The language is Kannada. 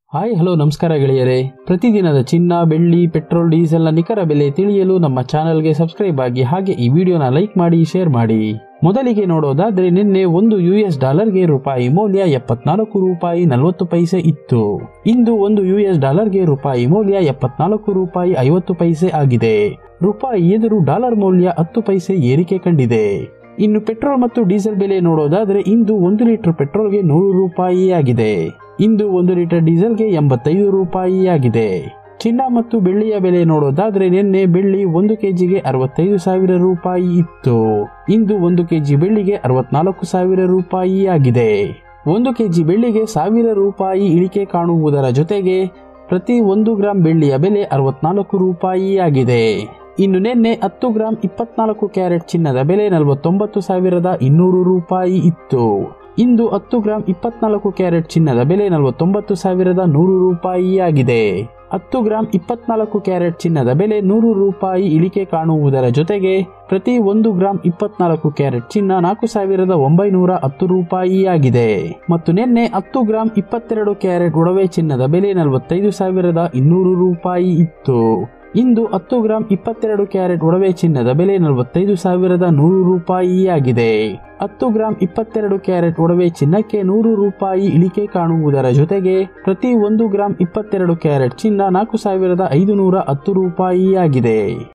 ಹಾಯ್ ಹಲೋ ನಮಸ್ಕಾರ ಗೆಳೆಯರೇ ಪ್ರತಿದಿನದ ಚಿನ್ನ ಬೆಳ್ಳಿ ಪೆಟ್ರೋಲ್ ಡೀಸೆಲ್ನ ನಿಖರ ಬೆಲೆ ತಿಳಿಯಲು ನಮ್ಮ ಚಾನೆಲ್ಗೆ ಸಬ್ಸ್ಕ್ರೈಬ್ ಆಗಿ ಹಾಗೆ ಈ ವಿಡಿಯೋನ ಲೈಕ್ ಮಾಡಿ ಶೇರ್ ಮಾಡಿ ಮೊದಲಿಗೆ ನೋಡೋದಾದ್ರೆ ನಿನ್ನೆ ಒಂದು ಯು ಎಸ್ ಡಾಲರ್ಗೆ ರೂಪಾಯಿ ಮೌಲ್ಯ ಎಪ್ಪತ್ನಾಲ್ಕು ರೂಪಾಯಿ ನಲವತ್ತು ಪೈಸೆ ಇತ್ತು ಇಂದು ಒಂದು ಯು ಎಸ್ ಡಾಲರ್ಗೆ ರೂಪಾಯಿ ಮೌಲ್ಯ ಎಪ್ಪತ್ನಾಲ್ಕು ರೂಪಾಯಿ ಐವತ್ತು ಪೈಸೆ ಆಗಿದೆ ರೂಪಾಯಿ ಎದುರು ಡಾಲರ್ ಮೌಲ್ಯ ಹತ್ತು ಪೈಸೆ ಏರಿಕೆ ಕಂಡಿದೆ ಇನ್ನು ಪೆಟ್ರೋಲ್ ಮತ್ತು ಡೀಸೆಲ್ ಬೆಲೆ ನೋಡೋದಾದ್ರೆ ಇಂದು ಒಂದು ಲೀಟರ್ ಪೆಟ್ರೋಲ್ಗೆ ನೂರು ರೂಪಾಯಿ ಆಗಿದೆ ಇಂದು ಒಂದು ಲೀಟರ್ ಡೀಸೆಲ್ಗೆ ಎಂಬತ್ತೈದು ರೂಪಾಯಿ ಆಗಿದೆ ಚಿನ್ನ ಮತ್ತು ಬೆಳ್ಳಿಯ ಬೆಲೆ ನೋಡೋದಾದ್ರೆ ನಿನ್ನೆ ಬೆಳ್ಳಿ ಒಂದು ಕೆಜಿಗೆ ಅರವತ್ತೈದು ಸಾವಿರ ರೂಪಾಯಿ ಇತ್ತು ಇಂದು ಒಂದು ಕೆಜಿ ಬೆಳ್ಳಿಗೆ ಅರವತ್ನಾಲ್ಕು ಸಾವಿರ ರೂಪಾಯಿ ಆಗಿದೆ ಒಂದು ಕೆಜಿ ಬೆಳ್ಳಿಗೆ ಸಾವಿರ ರೂಪಾಯಿ ಇಳಿಕೆ ಕಾಣುವುದರ ಜೊತೆಗೆ ಪ್ರತಿ ಒಂದು ಗ್ರಾಂ ಬೆಳ್ಳಿಯ ಬೆಲೆ ಅರವತ್ನಾಲ್ಕು ರೂಪಾಯಿ ಆಗಿದೆ ಇನ್ನು ನಿನ್ನೆ ಹತ್ತು ಗ್ರಾಂ ಇಪ್ಪತ್ನಾಲ್ಕು ಕ್ಯಾರೆಟ್ ಚಿನ್ನದ ಬೆಲೆ ನಲವತ್ತೊಂಬತ್ತು ಸಾವಿರದ ಇನ್ನೂರು ರೂಪಾಯಿ ಇತ್ತು ಇಂದು ಹತ್ತು ಗ್ರಾಂ ಇಪ್ಪತ್ನಾಲ್ಕು ಕ್ಯಾರೆಟ್ ಚಿನ್ನದ ಬೆಲೆ ನಲವತ್ತೊಂಬತ್ತು ಸಾವಿರದ ನೂರು ರೂಪಾಯಿ ಆಗಿದೆ ಹತ್ತು ಗ್ರಾಂ ಇಪ್ಪತ್ನಾಲ್ಕು ಕ್ಯಾರೆಟ್ ಚಿನ್ನದ ಬೆಲೆ ನೂರು ರೂಪಾಯಿ ಇಳಿಕೆ ಕಾಣುವುದರ ಜೊತೆಗೆ ಪ್ರತಿ ಒಂದು ಗ್ರಾಂ ಇಪ್ಪತ್ನಾಲ್ಕು ಕ್ಯಾರೆಟ್ ಚಿನ್ನ ನಾಲ್ಕು ಸಾವಿರದ ಒಂಬೈನೂರ ಹತ್ತು ರೂಪಾಯಿ ಆಗಿದೆ ಮತ್ತು ನಿನ್ನೆ ಹತ್ತು ಗ್ರಾಂ ಇಪ್ಪತ್ತೆರಡು ಕ್ಯಾರೆಟ್ ಒಡವೆ ಚಿನ್ನದ ಬೆಲೆ ನಲವತ್ತೈದು ಸಾವಿರದ ಇನ್ನೂರು ರೂಪಾಯಿ ಇತ್ತು ಇಂದು ಹತ್ತು ಗ್ರಾಂ ಇಪ್ಪತ್ತೆರಡು ಕ್ಯಾರೆಟ್ ಒಡವೆ ಚಿನ್ನದ ಬೆಲೆ ನಲವತ್ತೈದು ಸಾವಿರದ ನೂರು ರೂಪಾಯಿ ಆಗಿದೆ ಹತ್ತು ಗ್ರಾಂ ಇಪ್ಪತ್ತೆರಡು ಕ್ಯಾರೆಟ್ ಒಡವೆ ಚಿನ್ನಕ್ಕೆ ನೂರು ರೂಪಾಯಿ ಇಳಿಕೆ ಕಾಣುವುದರ ಜೊತೆಗೆ ಪ್ರತಿ ಒಂದು ಗ್ರಾಂ ಇಪ್ಪತ್ತೆರಡು ಕ್ಯಾರೆಟ್ ಚಿನ್ನ ನಾಲ್ಕು ಸಾವಿರದ ಐದು ನೂರ ಹತ್ತು ರೂಪಾಯಿ ಆಗಿದೆ